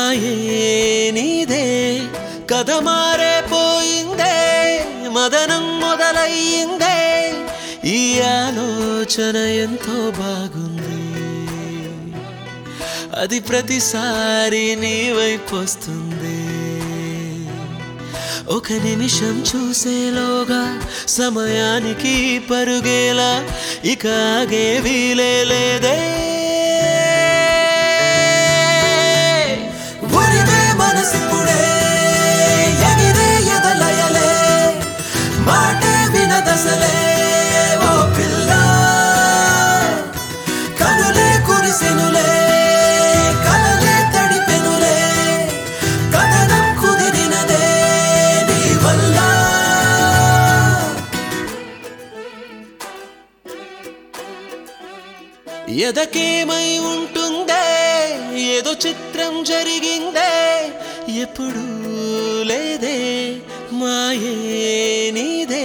మాయే నీదే కథ మారే పోయిందే మదనం మొదలయ్యిందే ఈ ఆలోచన ఎంతో బాగుంది అది ప్రతిసారి నీ వైపు వస్తుంది ఒక నిమిషం చూసేలోగా సమయానికి పరుగేలా ఇక ఆగే వీలే లేదే ఉరిమే మనసిప్పుడే ఎగిరే ఎదలయలే మాటే వినదసలే ఓ పిల్ల కనులే కురిసెనులే కలలే తడిపెనులే కథనం కుదిరినదే నీ వల్ల ఎదకేమై ఉంటుందే ఏదో చిత్రం జరిగిందే ఎప్పుడు లేదే మాయే నీదే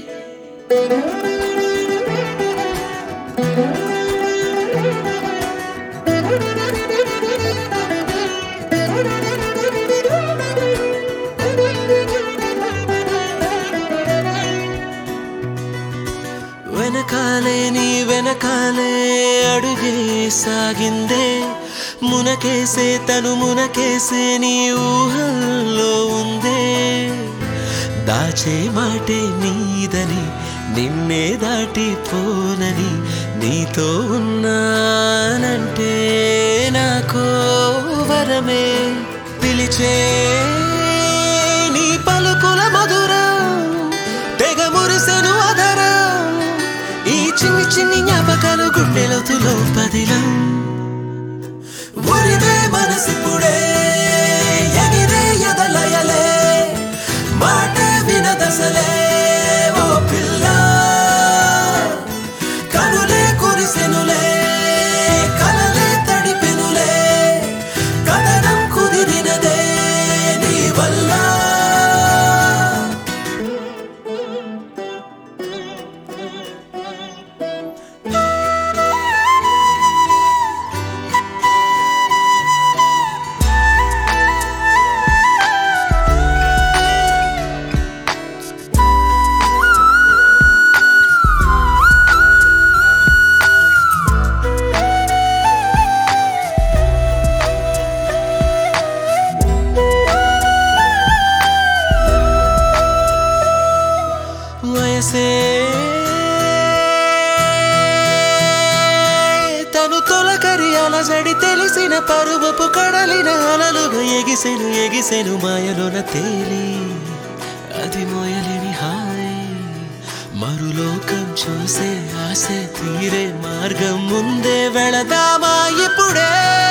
వెనకాలే నీ వెనకాలే అడుగే సాగిందే మునకేసే తను మునకేసే నీ ఊహల్లో ఉందే దాచే మాటే నీదని నిన్నే దాటిపోనని నీతో ఉన్నానంటే నాకో వరమే పిలిచే నీ పలుకుల మధురం తెగ మురిసెను అదరం ఈ చిన్ని చిన్ని జ్ఞాపకాలు గుండెలోతులో పదిలం ఉరిదే మనసిప్పుడే ఎగిరే ఎదలయలే మాట వినదసలే ఓ పిల్ల కనులే కురిసెనులే కలలే తడిపెనులే కథనం కుదిరినదే నీ వల్ల వయసే తను తొలకరి అలజడి తెలిసిన పరువపు కడలిన అలలుగా ఎగిసెను ఎగిసెను మాయలోన తేలి అది మోయలేని హాయ్ మరులోకం చూసే ఆశ తీరే మార్గం ముందే వెళదామా ఇప్పుడే